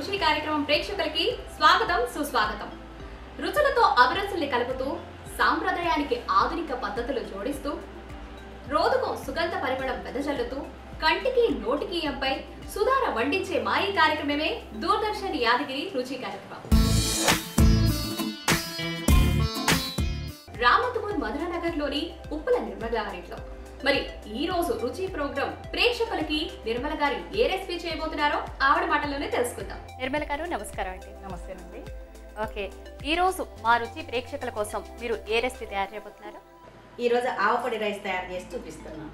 రుచి కార్యక్రమం ప్రేక్షకులకి స్వాగతం సుస్వాగతం రుచులతో అభిరుచుల్ని కలుపుతూ సాంప్రదాయానికి ఆధునిక పద్ధతులు జోడిస్తూ రోజుకో సుగంధ పరిమళం వెదజల్లుతూ కంటికి నోటికి ఎంపై సుధార వండించే మా ఈ కార్యక్రమమే దూరదర్శన్ యాదగిరి రుచి కార్యక్రమం రామతుమూర్ మధురనగర్లోని ఉప్పుల నిర్మల గారింట్లో మరి ఈ రోజు రుచి ప్రోగ్రాం ప్రేక్షకులకి నిర్మల గారు ఏ రెసిపీ చేయబోతున్నారో ఆవిడ మాటల్లోనే తెలుసుకుందాం నిర్మల గారు నమస్కారం అండి నమస్తేనండి ఓకే ఈ రోజు మా రుచి ప్రేక్షకుల కోసం మీరు ఏ రెసిపీ తయారు చేయబోతున్నారు ఈరోజు ఆవపొడి రైస్ తయారు చేసి చూపిస్తున్నాను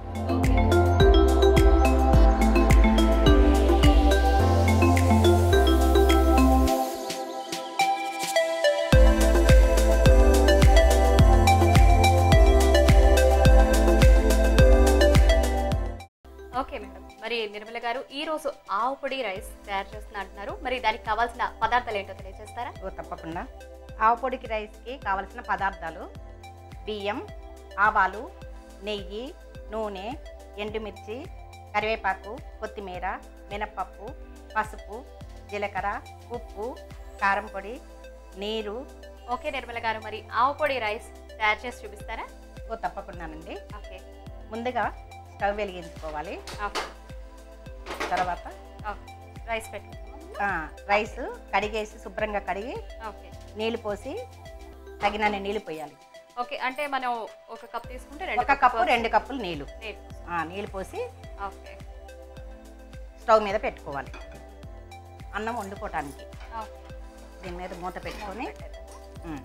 ఓకే మేడం మరి నిర్మల గారు ఈ రోజు ఆవు పొడి రైస్ తయారు చేస్తున్నా అంటున్నారు మరి దానికి కావాల్సిన పదార్థాలు ఏంటో తెలియజేస్తారా ఓ తప్పకుండా ఆవపొడికి రైస్కి కావలసిన పదార్థాలు బియ్యం ఆవాలు నెయ్యి నూనె ఎండుమిర్చి కరివేపాకు కొత్తిమీర మినప్పప్పు పసుపు జీలకర్ర ఉప్పు కారం పొడి నీరు ఓకే నిర్మల గారు మరి ఆవు పొడి రైస్ తయారు చేసి చూపిస్తారా ఓ తప్పకుండానండి ఓకే ముందుగా స్టవ్ వెలిగించుకోవాలి ఓకే తర్వాత ఓకే రైస్ పెట్టు ఆ, రైస్ కడిగేసి శుభ్రంగా కడిగి ఓకే నీళ్లు పోసి తగినన్ని నీళ్లు పోయాలి ఓకే అంటే మనం ఒక కప్ తీసుకుంటే రెండు ఒక కప్పు రెండు కప్పులు నీళ్లు నీళ్ళు ఆ, నీళ్లు పోసి ఓకే స్టవ్ మీద పెట్టుకోవాలి అన్నం వండుకోవటానికి ఓకే దీని మీద మూత పెట్టుకొని ఉమ్.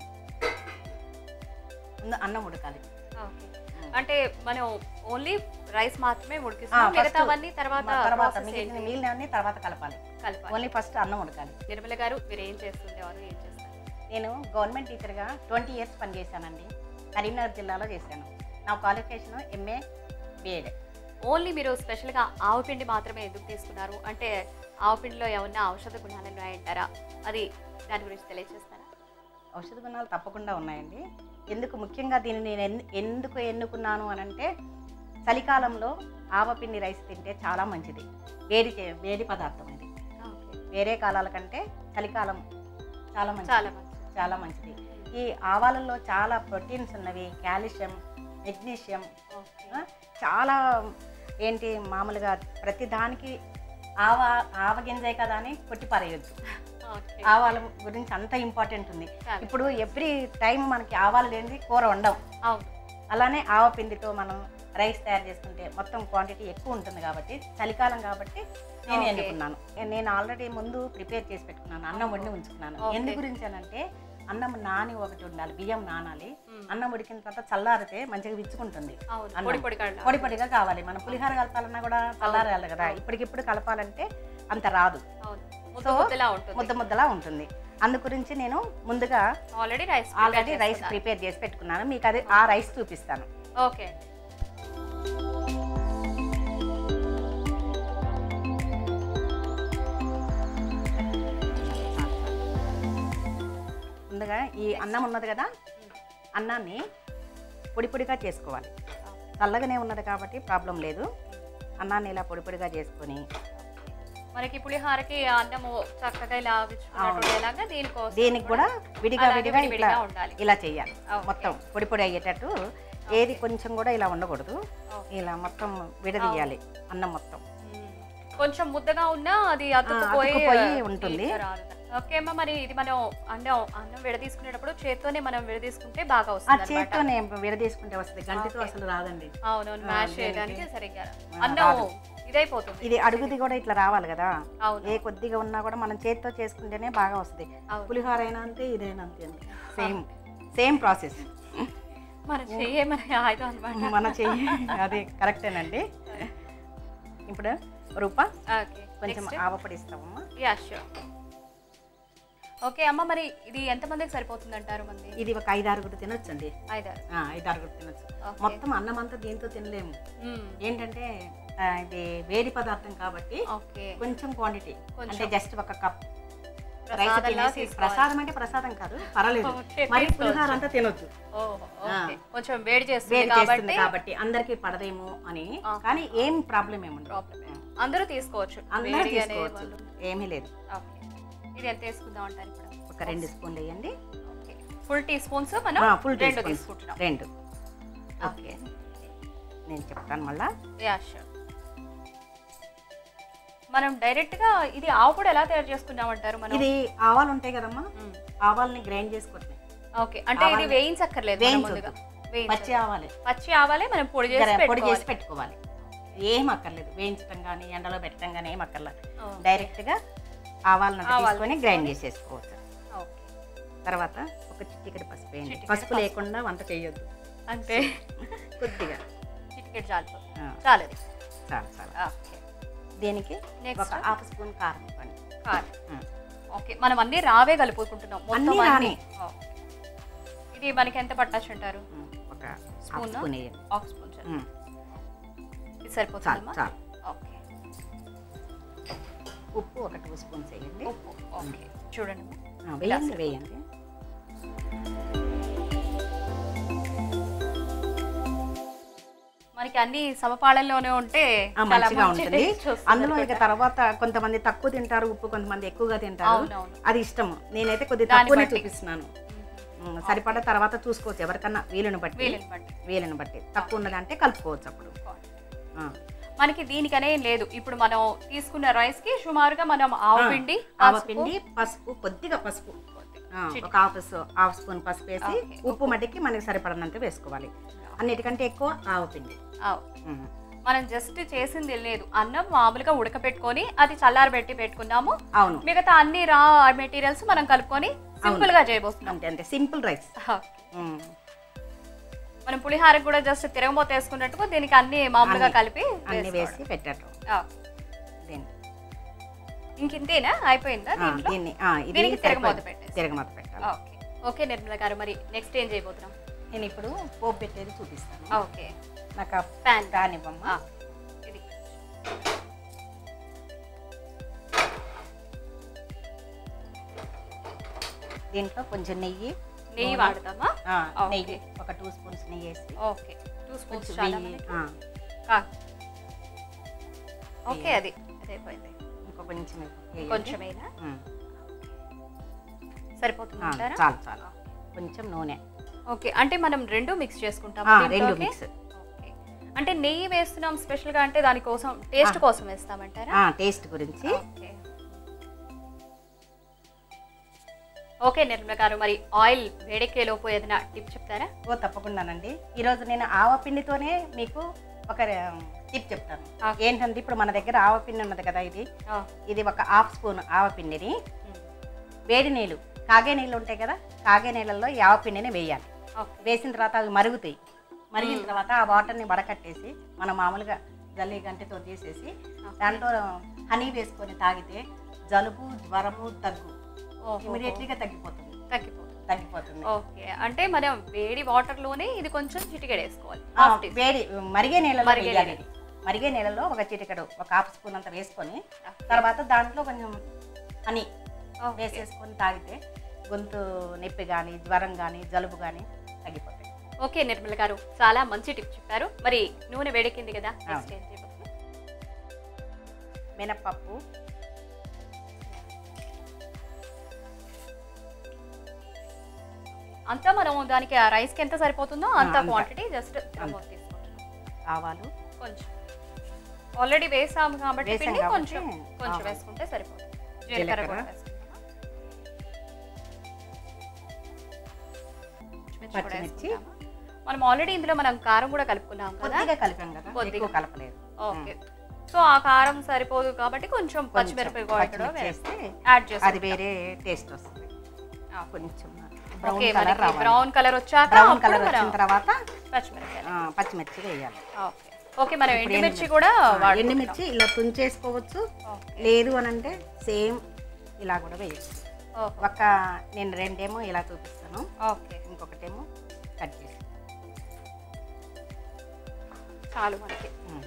ముందు అన్నం ఉడకాలి ఓకే అంటే మనం ఓన్లీ రైస్ మాత్రమే ఆ, ఉడికిస్తాం first మిగతావన్నీ తర్వాత మ- తర్వాత process మిగిలిన ఏంటి? మిగిలినవన్నీ తర్వాత కలపాలి కలపాలి ఓన్లీ ఫస్ట్ అన్నం ఉడకాలి నిర్మల గారు మీరు ఏం చేస్తుండేవారు ఏం చేస్తారు నేను గవర్నమెంట్ టీచర్గా ట్వంటీ ఇయర్స్ పనిచేశానండి కరీంనగర్ జిల్లాలో చేశాను నా క్వాలిఫికేషన్ ఎంఏ బిఎడ్ ఓన్లీ మీరు స్పెషల్గా ఆవు పిండి మాత్రమే ఎందుకు తీసుకున్నారు అంటే ఆవు పిండిలో ఏమన్నా ఔషధ గుణాలు ఉన్నాయంటారా అది దాని గురించి తెలియజేస్తారా ఔషధ గుణాలు తప్పకుండా ఉన్నాయండి ఎందుకు ముఖ్యంగా దీన్ని నేను ఎందు- ఎందుకు ఎన్నుకున్నాను అని అంటే చలికాలంలో ఆవపిండి రైస్ తింటే చాలా మంచిది వేడి చే- వేడి పదార్థం ఇది ఓకే వేరే కాలాల కంటే చలికాలం చాలా మంచిది చాలా మంచిది చాలా మంచిది ఈ ఆవాలలో చాలా ప్రోటీన్స్ ఉన్నవి కాల్షియం మెగ్నీషియం ఓకే ఆ, చాలా ఏంటి మామూలుగా ప్రతి దానికి ఆవ ఆవగింజే కదా అని కొట్టి పారేయొద్దు ఓకే ఆవాల గురించి అంత ఇంపార్టెంట్ ఉంది చాలా. ఇప్పుడు ఎవ్రీ టైం మనకి ఆవాలు లేనిది కూర వండం అవును అలానే ఆవ పిండితో మనం రైస్ తయారు చేసుకుంటే మొత్తం క్వాంటిటీ ఎక్కువ ఉంటుంది కాబట్టి చలికాలం కాబట్టి నేను Okay. ఎన్నుకున్నాను నేను ఆల్రెడీ ముందు ప్రిపేర్ చేసి పెట్టుకున్నాను అన్నం వండి ఉంచుకున్నాను Okay. ఎందు గురించి అని అంటే అన్నం నాని ఒకటి ఉండాలి బియ్యం నానాలి మ్మ్. అన్నం ఉడికిన తర్వాత చల్లారితే మంచిగా విచ్చుకుంటుంది అవును అన్నం. పొడి పొడి కళ్ళ పొడి పొడిగా కావాలి మనం పులిహార కలపాలన్నా కూడా చల్లారాలి కదా ఇప్పటికిప్పుడు కలపాలంటే అంత రాదు అవును ముద్ద So, ముద్దలా ఉంటుంది ముద్ద ముద్దలా ఉంటుంది అందు గురించి నేను ముందుగా already rice already rice prepare చేసి పెట్టుకున్నాను మీకు అది ఆ రైస్ చూపిస్తాను ఓకే ముందుగా ఈ అన్నం ఉన్నది కదా అన్నాన్ని పొడి పొడిగా చేసుకోవాలి చల్లగానే ఉన్నది కాబట్టి ప్రాబ్లం లేదు అన్నాన్ని ఇలా పొడి పొడిగా చేసుకొని మనకి పులిహారకి అన్నము చక్కగా ఇలా విచ్చుకున్నట్టు ఉండేలాగా దీనికోసం దీనికి కూడా విడిగా అలాగే విడిగా ఇట్లా విడివిడిగా ఉండాలి ఇలా చేయాలి Okay. మొత్తం పొడి పొడి అయ్యేటట్టు ఏది కొంచెం కూడా ఇలా ఉండకూడదు Okay. ఇలా మొత్తం విడదీయాలి అన్నం మొత్తం మ్మ్. కొంచెం ముద్దగా ఉన్నా అది అతుక్కుపోయి అతుక్కుపోయి ఉంటుంది. తీగ రాదు. ఓకే అమ్మ మరి ఇది మనం అన్నం అన్నం విడదీసుకునేటప్పుడు చేత్తోనే మనం విడదీసుకుంటే బాగా ఆ వస్తుంది అన్నమాట. చేతితోనే విడదీసుకుంటే వస్తుంది గంటితో Okay. అసలు రాదండి అవునవును ఆ, మ్యాష్ దీనికి- చేయడానికి సరిగ్గా ఆ, అన్నం రాదు. ఇదైపోతుంది ఇది అడుగుది కూడా ఇట్లా రావాలి కదా అవును ఏ కొద్దిగా ఉన్నా కూడా మనం చేతితో చేసుకుంటేనే బాగా వస్తుంది అవును పులిహోర అయినా అంతే ఇదైనా అంతే అండి సేమ్ సేమ్ ప్రాసెస్ మనం చెయ్యే మన ఆయుధం అనమాట మన చెయ్యి అది కరెక్టేనండి ఇప్పుడు రూప ఓకే కొంచెం ఆవపొడి ఇస్తామమ్మా యా షూర్ ఓకే అమ్మ మరి ఇది ఎంతమందికి సరిపోతుంది అంటారు మంది ఇది ఒక ఐదు ఆరుగురు తినొచ్చండి ఐదారు ఆ, ఐదు ఆరుగురు తినొచ్చు ఓకే. మొత్తం అన్నం అంతా దీంతో తినలేము మ్మ్. ఏంటంటే ఆ, ఇది వేడి పదార్థం కాబట్టి ఓకే కొంచెం క్వాంటిటీ కొంచెం. అంటే జస్ట్ ఒక కప్ రైస్ ప్రసాదంలా తినేసి తీసుకోవాలి. ప్రసాదం అంటే ప్రసాదం కాదు పర్వాలేదు ఓకే, మరి తీసుకోవచ్చు. పులిహార అంతా తినొచ్చు ఓహో, ఆ. ఓకే. కొంచెం వేడి చేస్తుంది వేడి చేస్తుంది కాబట్టి కాబట్టి అందరికి పడదేమో అని ఆ. కానీ ఏం ప్రాబ్లం ఏముండదు ప్రాబ్లం అందరూ తీసుకోవచ్చు అందరూ వేడి అనే తీసుకోవచ్చు వాళ్ళు. ఏమీ లేదు ఓకే ఇది ఎంత వేసుకుందాం అంటారు ఇప్పుడు ఒక రెండు స్పూన్లు వేయండి ఓకే ఫుల్ టీ స్పూన్స్ మనం ఆ, full రెండు teaspoons. తీసుకుంటున్నాం రెండు ఓకే నేను చెప్తాను మళ్ళా యా షూర్ మనం డైరెక్ట్ గా ఇది ఆవు పొడి ఎలా తయారు చేసుకుందాం అంటారు మనం ఇది ఆవాలు ఉంటాయి కదమ్మా ఆవాల్ని గ్రైండ్ చేసుకుంటాయి ఓకే అంటే ఇది ఆవాలు- వేయించక్కర్లేదు మనం వేయించొద్దు. ముందుగా వేయించ- పచ్చి ఆవాలే పచ్చి ఆవాలే మనం పొడి చేసి పొడి పెట్టుకోవాలి. చేసి పెట్టుకోవాలి ఏం అక్కర్లేదు వేయించడం కానీ ఎండలో పెట్టడం కానీ ఏం అక్కర్లేదు ఓకే. డైరెక్ట్గా ఆవాలను ఆవాలు తీసుకొని గ్రైండ్ చేసేసుకోవచ్చు ఓకే. తర్వాత ఒక చిటికెడు పసుపు వేయండి చిటికెడు పసుపు పసుపు. లేకుండా వంట చేయొద్దు అంటే కొద్దిగా చిటికెట్ చాలు ఆ, చాలు ఇది. చాలు చాలు ఓకే దీనికి నెక్స్ట్ ఒక హాఫ్ స్పూన్ కారం ఇవ్వండి కారం ఉం. ఓకే మనం అన్ని రావే కలుపుకుంటున్నాం మొత్తం అన్నీ అన్ని రానే. ఓకే. ఇది మనకి ఎంత పట్టచ్చు అంటారు ఉం, ఒక హాఫ్ స్పూన్ స్పూన్ వేయండి ఒక స్పూన్ చాలు. ఉం, ఇది చాలు సరిపోతుందమ్మా చాలు ఓకే ఉప్పు ఒక టూ స్పూన్స్ వేయండి ఉప్పు ఓకే చూడండి ఆ, వేయండి వేయండి మనకి అన్ని సమపాళల్లోనే ఉంటే ఆ, చాలా మంచిగా మంచి ఉంటుంది taste వస్తుంది అందులో ఇక అనుకుంటా. తర్వాత కొంతమంది తక్కువ తింటారు ఉప్పు కొంతమంది ఎక్కువగా తింటారు అవునవును అది ఇష్టము నేనైతే కొద్దిగా దాన్ని తక్కువనే బట్టి. చూపిస్తున్నాను ఉం, సరిపడా తర్వాత చూసుకోవచ్చు ఎవరికన్నా వీలుని బట్టి వీలుని బట్టి వీలుని బట్టి తక్కువ ఉన్నదంటే కలుపుకోవచ్చు అప్పుడు ఆ, మనకి దీనికనే లేదు ఇప్పుడు మనం తీసుకున్న రైస్ కి సుమారుగా మనం ఆవు ఆ, పిండి ఆవపిండి పసుపు కొద్దిగా పసుపు ఆ, చిటికెడు. ఒక హాఫ్ స్- హాఫ్ స్పూన్ పసుపు వేసి ఓకే. ఉప్పు మట్టికి మనకి సరిపడినంత వేసుకోవాలి అన్నిటికంటే ఎక్కువ ఆవపిండి ఆవు. ఉం. మనం జస్ట్ చేసింది లేదు అన్నం మామూలుగా ఉడకపెట్టుకొని అది చల్లారబెట్టి పెట్టుకున్నాము అవును మిగతా అన్ని రా మెటీరియల్స్ మనం కలుపుకొని సింపుల్ గా చేయబోతున్నాం అంతే అంతే సింపుల్ రైస్ మనం పులిహారకు కూడా జస్ట్ తిరగమూత వేసుకున్నట్టుగా దీనికి అన్ని మామూలుగా అన్ని- కలిపి అన్ని వేసుకోవడం. వేసి పెట్టడం ఆ. దీన్ని ఇంక ఇంతేనా అయిపోయిందా ఆ, దీంట్లో దీన్ని ఆ, ఇది దీనికి తిరగమూత సరిపోయింది. పెట్టేసి. తిరగమూత పెట్టాలి ఓకే ఓకే నిర్మల గారు మరి నెక్స్ట్ ఏం చేయబోతున్నాం నేను ఇప్పుడు పోపు పెట్టేది చూపిస్తాను ఓకే నాకు ఆ ప్యాన్ ప్యాన్ ఇవ్వమ్మా ఇది దీంట్లో కొంచెం నెయ్యి నెయ్యి నూనె. వాడతామా ఆ, ఓకే. నెయ్యి ఒక టూ స్పూన్స్ నెయ్యి వేసి ఓకే టూ స్పూన్స్ కొంచెం చాలా నెయ్యి మనకి? ఆ, ఆ. ఓకే అది అది అయిపోయింది ఇంకో కొంచెం వేయండి. కొంచెమేనా ఉమ్. సరిపోతుంది ఆ, అంటారా చాలు చాలు కొంచెం నూనె ఓకే అంటే మనం రెండు మిక్స్ చేసుకుంటాం ఆ, రెండు మిక్స్ ఓకే అంటే నెయ్యి వేస్తున్నాం స్పెషల్ గా అంటే దానికోసం టేస్ట్ కోసం వేస్తామంటారా టేస్ట్ గురించి ఓకే ఓకే నిర్మల గారు మరి ఆయిల్ వేడెక్కేలోపు ఏదైనా టిప్ చెప్తారా ఓ తప్పకుండానండి ఈరోజు నేను ఆవపిండితోనే మీకు ఒక టిప్ చెప్తాను ఆ. ఏంటంటే ఇప్పుడు మన దగ్గర ఆవపిండి ఉన్నది కదా ఇది ఆ, ఇది ఒక హాఫ్ స్పూన్ ఆవపిండిని ఉమ్, వేడి నీళ్ళు కాగే నీళ్ళు ఉంటాయి కదా కాగే నీళ్ళల్లో ఈ ఆవపిండిని వేయాలి ఓకే వేసిన తర్వాత అవి మరుగుతాయి మరిగిన మ్మ్. తర్వాత ఆ వాటర్ని వడకట్టేసి మనం మామూలుగా జల్లి గంటతో తీసేసి దాంట్లో హనీ వేసుకొని తాగితే జలుబు జ్వరము దగ్గు ఓహో. ఇమీడియట్లీగా తగ్గిపోతుంది తగ్గిపోతుంది తగ్గిపోతుంది ఓకే అంటే మనం వేడి వాటర్ లోనే ఇది కొంచెం చిటికెడ వేసుకోవాలి ఆ, హాఫ్ టీ వేడి మరిగే నీళ్ళలో మరిగే వేయాలి నీళ్ళలో. ఇది మరిగే నీళ్ళలో ఒక చిటికెడు ఒక హాఫ్ స్పూన్ అంత వేసుకొని తర్వాత దాంట్లో కొంచెం హనీ ఓకే. వేసేసుకొని తాగితే గొంతు నొప్పి కానీ జ్వరం కానీ జలుబు కానీ తగ్గిపోతాయి ఓకే నిర్మల గారు చాలా మంచి టిప్ చెప్పారు మరి నూనె వేడెక్కింది కదా నెక్స్ట్ ఏం చేయబోతున్నాం మినప్పప్పు అంతా మనం దానికి ఆ రైస్ కి ఎంత సరిపోతుందో అంత ఆ, అంత. క్వాంటిటీ జస్ట్ తీసుకుంటున్నాం ఆవాలు కొంచెం ఆల్రెడీ వేసాం కాబట్టి వేసాం పిండి కాబట్టి కొంచెం కొంచెం ఆవాలు. వేసుకుంటే సరిపోతుంది జీలకర్ర జీలకర్ర. కూడా వేసుకుంటామా? పచ్చిమిర్చి కూడా పచ్చిమిర్చి. వేసుకుంటామా? మనం ఆల్రెడీ ఇందులో మనం కారం కూడా కలుపుకున్నాం కదా కొద్దిగా కలిపాం కదా కొద్దిగా. ఎక్కువ కలపలేదు ఓకే సో ఆ కారం సరిపోదు కాబట్టి కొంచెం పచ్చిమిరపకాయ కూడా పచ్చిమిర్చి వేస్తే యాడ్ అది చేసి వేరే టేస్ట్ వస్తుంది కొంచెం బ్రౌన్ ఓకే కలర్ మనకి రావాలి బ్రౌన్ కలర్ వచ్చాక బ్రౌన్ అప్పుడు కలర్ మనం వచ్చిన తర్వాత పచ్చిమిరపకాయలు ఆ, పచ్చిమిర్చి వేయాలి ఓకే ఓకే మనం ఇప్పుడు ఎండుమిర్చి ఎండుమిర్చి. కూడా ఆ, వాడుకుంటున్నాం. ఎండుమిర్చి ఇలా తుంచేసుకోవచ్చు ఓకే. లేదు అని అంటే సేమ్ ఇలా కూడా వేయచ్చు ఓహో. ఒక నేను రెండేమో ఇలా చూపిస్తాను ఓకే ఇంకొకటేమో కట్ చేసి చాలు మనకి ఉమ్.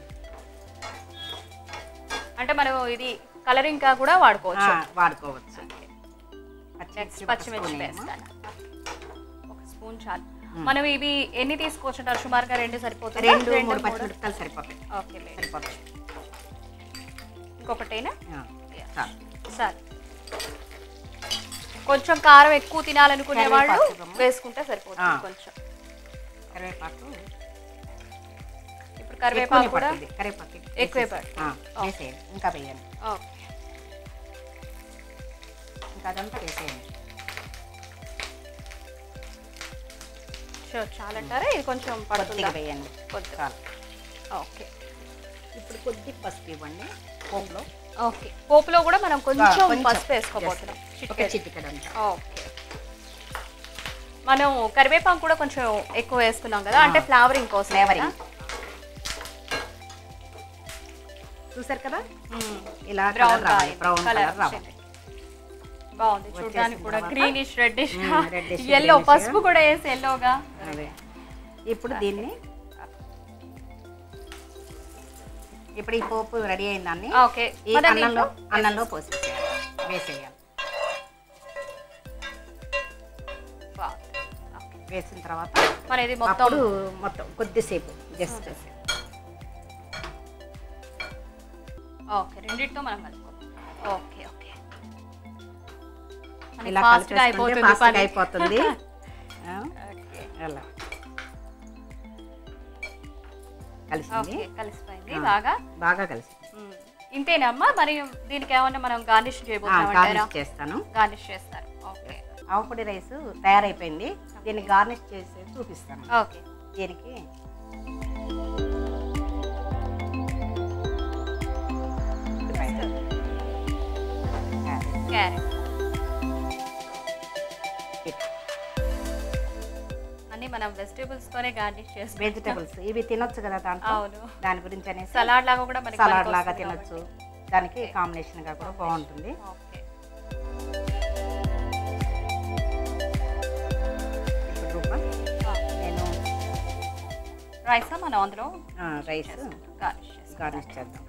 అంటే మనం ఇది కలరింగ్ గా కూడా వాడుకోవచ్చు ఆ, వాడుకోవచ్చు నెక్స్ట్ ఒక పచ్చిమిర్చి స్పూన్ ఏమో. వేస్తాను ఒక స్పూన్ చాలు మ్మ్. మనం ఇవి ఎన్ని తీసుకోవచ్చు అంటారు సుమారుగా రెండు సరిపోతుంది రెండు మూడు పచ్చిమిరపకాయలు సరిపోతాయి ఓకే లేదు. సరిపోతాయి ఇంకొకటేనా ఆ, చాలు సరే కొంచెం కారం ఎక్కువ తినాలనుకునే వాళ్ళు కరివేపాకు. వేసుకుంటే సరిపోతుంది ఆ. కొంచెం కరివేపాకు ఇప్పుడు ఎక్కువనే కరివేపాకు కూడా పడుతుంది కరివేపాకు ఎక్కువే వేసేసి- ఆ, వేసేయండి ఇంకా వేయండి ఓకే ఇంకా అదంతా వేసేయండి షూర్ చాలంటారా ఇది కొంచెం పడుతుందా కొద్దిగా వేయండి కొద్దిగా చాలు ఓకే ఇప్పుడు కొద్ది పసుపు ఇవ్వండి పోపులో ఓకే పోపులో కూడా మనం కొంచెం కొంచెం. పసుపు వేసుకోబోతున్నాం ఒక చిటికెడు. చిటికెడంతా ఓకే మనం కరివేపాకు కూడా కొంచెం ఎక్కువ వేసుకున్నాం కదా అంటే ఆ. ఫ్లేవరింగ్ కోసం ఫ్లేవరింగ్ చూసారు కదా ఇలా బ్రౌన్ కలర్ రావాలి బ్రౌన్ కలర్ కలర్ రావాలి బాగుంది వచ్చేసిన చూడడానికి కూడా తర్వాత- గ్రీనిష్ రెడ్డిష్ మ్మ్, reddish, ఎల్లో greenish గా. పసుపు కూడా వేసి ఎల్లోగా అదే ఇప్పుడు దీన్ని ఇప్పుడు ఈ పోపు రెడీ అయిందాన్ని ఓకే ఈ మన అన్నంలో దీంట్లో అన్నంలో పోసేసేయాలి వేసేయాలి బాగుంది. ఓకే. వేసిన తర్వాత మన ఇది మొత్తం అప్పుడు మొత్తం కొద్దిసేపు జస్ట్ ఓకే రెండింటితో మనం కలుపుకోవాలి ఓకే ఓకే మనకి ఇలా fast గా కలిపేసుకుంటే అయిపోతుంది fast గా పని. అయిపోతుంది ఆ, ఓకే. అలా కలిసింది ఓకే కలిసిపోయింది ఆ. బాగా బాగా కలిసింది మ్మ్. ఇంతేనమ్మా మరి దీనికి ఏమన్నా మనం గార్నిష్ ఆ, చేయబోతున్నామంటారా గార్నిష్ చేస్తాను గార్నిష్ చేస్తారు ఓకే ఆవుపొడి రైస్ తయారైపోయింది దీన్ని గార్నిష్ చేసి చూపిస్తాను ఓకే దీనికి క్యారెట్ అన్ని మనం వెజిటేబుల్స్ తోనే గార్నిష్ చేస్తాం వెజిటబుల్స్ ఇవి తినొచ్చు కదా దాంట్లో అవును దాని గురించి అనేసి సలాడ్ లాగా కూడా మనకి సలాడ్ లాగా పనికొస్తుంది తినొచ్చు దానికి కాంబినేషన్ గా కూడా బాగుంటుంది ఓకే ఇప్పుడు రూప నేను రైస్ మనం అందులో రైస్ గార్నిష్ చేస్తాం గార్నిష్ చేద్దాం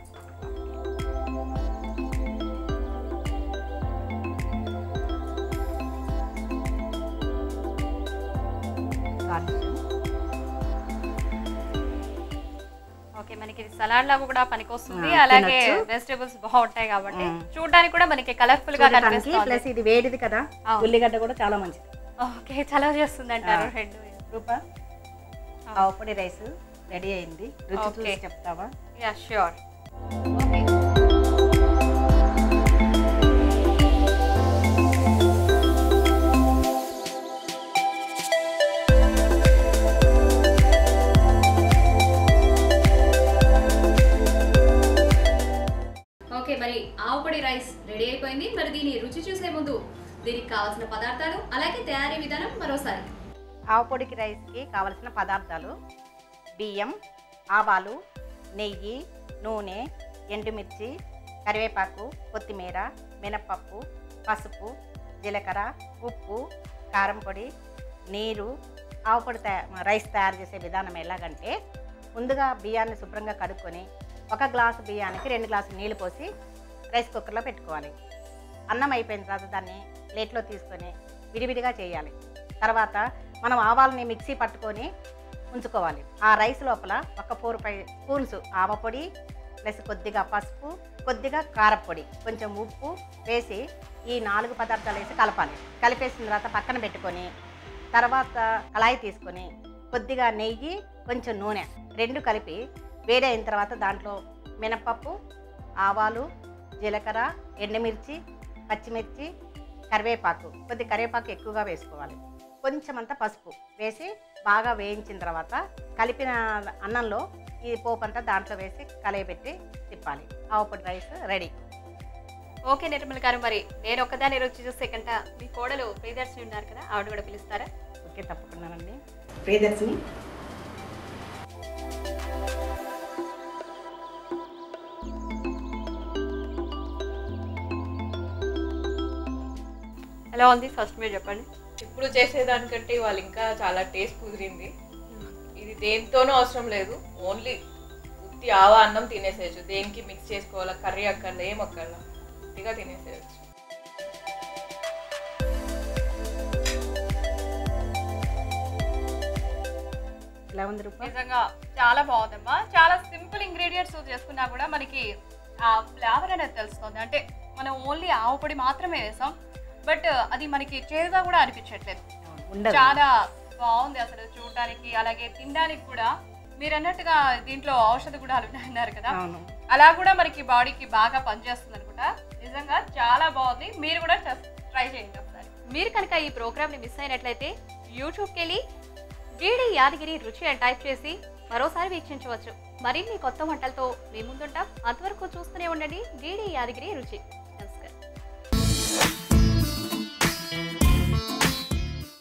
గార్నిష్ ఓకే మనకి ఇది సలాడ్ లాగా కూడా పనికొస్తుంది ఆ, అలాగే తినొచ్చు. వెజిటేబుల్స్ బాగుంటాయి కాబట్టి మ్మ్. చూడడానికి కూడా మనకి కలర్ఫుల్ గా చూడటానికి కనిపిస్తుంది ప్లస్ ఇది వేడిది కదా అవును. ఉల్లిగడ్డ కూడా చాలా మంచిది ఓకే చలవ చేస్తుంది అంటారు ఆ. రెండు రూప ఆవుపొడి రైస్ రెడీ అయింది రుచి ఓకే. చూసి చెప్తావా యా ష్యూర్ ఓకే ఓకే మరి ఆవుపొడి రైస్ రెడీ అయిపోయింది మరి దీని రుచి చూసే ముందు దీనికి కావాల్సిన పదార్థాలు అలాగే తయారీ విధానం మరోసారి ఆవుపొడికి రైస్కి కావలసిన పదార్థాలు బియ్యం ఆవాలు నెయ్యి నూనె ఎండుమిర్చి కరివేపాకు కొత్తిమీర మినప్పప్పు పసుపు జీలకర్ర ఉప్పు కారం పొడి నీరు ఆవుపొడి తయా రైస్ తయారు చేసే విధానం ఎలాగంటే ముందుగా బియ్యాన్ని శుభ్రంగా కడుక్కొని ఒక గ్లాసు బియ్యానికి రెండు గ్లాసులు నీళ్లు పోసి రైస్ కుక్కర్లో పెట్టుకోవాలి అన్నం అయిపోయిన తర్వాత దాన్ని ప్లేట్లో తీసుకొని విడివిడిగా చేయాలి తర్వాత మనం ఆవాలని మిక్సీ పట్టుకొని ఉంచుకోవాలి ఆ రైస్ లోపల ఒక ఫోర్ ఫైవ్ స్పూన్స్ ఆవపొడి ప్లస్ కొద్దిగా పసుపు కొద్దిగా కారపొడి కొంచెం ఉప్పు వేసి ఈ నాలుగు పదార్థాలు వేసి కలపాలి కలిపేసిన తర్వాత పక్కన పెట్టుకొని తర్వాత కళాయి తీసుకొని కొద్దిగా నెయ్యి కొంచెం నూనె రెండు కలిపి వేడైన తర్వాత దాంట్లో మినపప్పు ఆవాలు జీలకర్ర ఎండుమిర్చి పచ్చిమిర్చి కరివేపాకు కొద్ది కరివేపాకు ఎక్కువగా వేసుకోవాలి కొంచెం అంతా పసుపు వేసి బాగా వేయించిన తర్వాత కలిపిన అన్నంలో ఈ పోపు అంతా దాంట్లో వేసి కలయబెట్టి తిప్పాలి ఆవుపొడి రైస్ రెడీ ఓకే నిర్మల్ గారు మరి నేను ఒక్కదాని రుచి చూస్తే కంట మీ కోడలు ప్రియదర్శిని ఉన్నారు కదా ఆవిడ కూడా పిలుస్తారా ఓకే తప్పకుండానండి ప్రియదర్శిని ఎలా ఉంది ఫస్ట్ మీరు చెప్పండి ఇప్పుడు చేసేదానికంటే వాళ్ళు ఇంకా చాలా టేస్ట్ కుదిరింది ఇది దేనితోనూ అవసరం లేదు ఓన్లీ ఉత్తి ఆవా అన్నం తినేసేయచ్చు దేనికి మిక్స్ చేసుకోవాలా కర్రీ అక్కర్లా ఏం అక్కర్లా ఉత్తిగా తినేసేయచ్చు ఎలా ఉంది రూప నిజంగా చాలా బాగుందమ్మా చాలా సింపుల్ ఇంగ్రీడియంట్స్ చేసుకున్నా కూడా మనకి ఆ ఫ్లేవర్ అనేది తెలుస్తుంది అంటే మనం ఓన్లీ ఆవు పొడి మాత్రమే వేసాం బట్ అది మనకి చేదుగా కూడా అనిపించట్లేదు ఉండదు చాలా బాగుంది అసలు చూడటానికి అలాగే తినడానికి కూడా మీరు అన్నట్టుగా దీంట్లో ఔషధ గుణాలు ఉన్నాయన్నారు కదా అవును అలా కూడా మనకి బాడీకి బాగా పనిచేస్తుంది అనుకుంటా నిజంగా చాలా బాగుంది మీరు కూడా ట్రై చేయండి ఒకసారి మీరు కనుక ఈ ప్రోగ్రామ్ ని మిస్ అయినట్లయితే యూట్యూబ్కి వెళ్ళి డీడీ యాదగిరి రుచి అని టైప్ చేసి మరోసారి వీక్షించవచ్చు మరిన్ని కొత్త వంటలతో మీ ముందుంటాం అంతవరకు చూస్తూనే ఉండండి డీడీ యాదగిరి రుచి